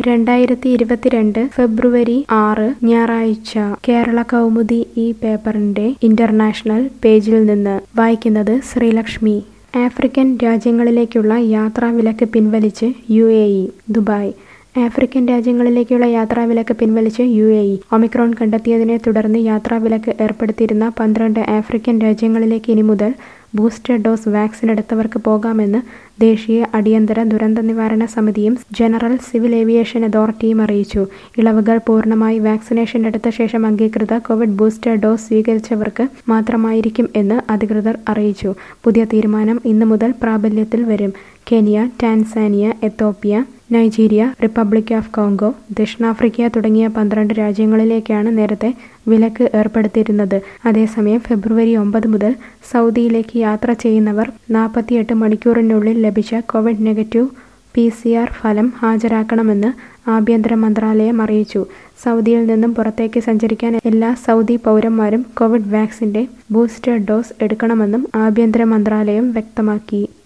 രണ്ടായിരത്തി ഇരുപത്തിരണ്ട് ഫെബ്രുവരി ആറ് ഞായറാഴ്ച കേരള കൗമുദി ഈ പേപ്പറിന്റെ ഇന്റർനാഷണൽ പേജിൽ നിന്ന് വായിക്കുന്നത് ശ്രീലക്ഷ്മി ആഫ്രിക്കൻ രാജ്യങ്ങളിലേക്കുള്ള യാത്രാവിലക്ക് പിൻവലിച്ച് U A E Dubai African രാജ്യങ്ങളിലേക്കുള്ള യാത്രാവിലക്ക് പിൻവലിച്ച് യു എ ഇ ഒമിക്രോൺ കണ്ടെത്തിയതിനെ തുടർന്ന് യാത്രാവിലക്ക് ഏർപ്പെടുത്തിയിരുന്ന പന്ത്രണ്ട് ആഫ്രിക്കൻ രാജ്യങ്ങളിലേക്ക് ഇനി മുതൽ ബൂസ്റ്റർ ഡോസ് വാക്സിൻ എടുത്തവർക്ക് പോകാമെന്ന് ദേശീയ അടിയന്തര ദുരന്ത നിവാരണ സമിതിയും ജനറൽ സിവിൽ ഏവിയേഷൻ അതോറിറ്റിയും അറിയിച്ചു ഇളവുകൾ പൂർണ്ണമായി വാക്സിനേഷൻ എടുത്ത ശേഷം അംഗീകൃത കോവിഡ് ബൂസ്റ്റർ ഡോസ് സ്വീകരിച്ചവർക്ക് മാത്രമായിരിക്കും എന്ന് അധികൃതർ അറിയിച്ചു പുതിയ തീരുമാനം ഇന്നു മുതൽ പ്രാബല്യത്തിൽ വരും Kenya Tanzania Ethiopia Nigeria Republic of Congo ദക്ഷിണാഫ്രിക്ക തുടങ്ങിയ പന്ത്രണ്ട് രാജ്യങ്ങളിലേക്കാണ് നേരത്തെ വിലക്ക് ഏർപ്പെടുത്തിയിരുന്നത് അതേസമയം ഫെബ്രുവരി ഒമ്പത് മുതൽ സൗദിയിലേക്ക് യാത്ര ചെയ്യുന്നവർ നാൽപ്പത്തിയെട്ട് മണിക്കൂറിനുള്ളിൽ ലഭിച്ച Covid negative P C R ഫലം ഹാജരാക്കണമെന്ന് ആഭ്യന്തര മന്ത്രാലയം അറിയിച്ചു സൗദിയിൽ നിന്നും പുറത്തേക്ക് സഞ്ചരിക്കാൻ എല്ലാ സൗദി പൗരന്മാരും കോവിഡ് വാക്സിന്റെ ബൂസ്റ്റർ ഡോസ് എടുക്കണമെന്നും ആഭ്യന്തര മന്ത്രാലയം വ്യക്തമാക്കി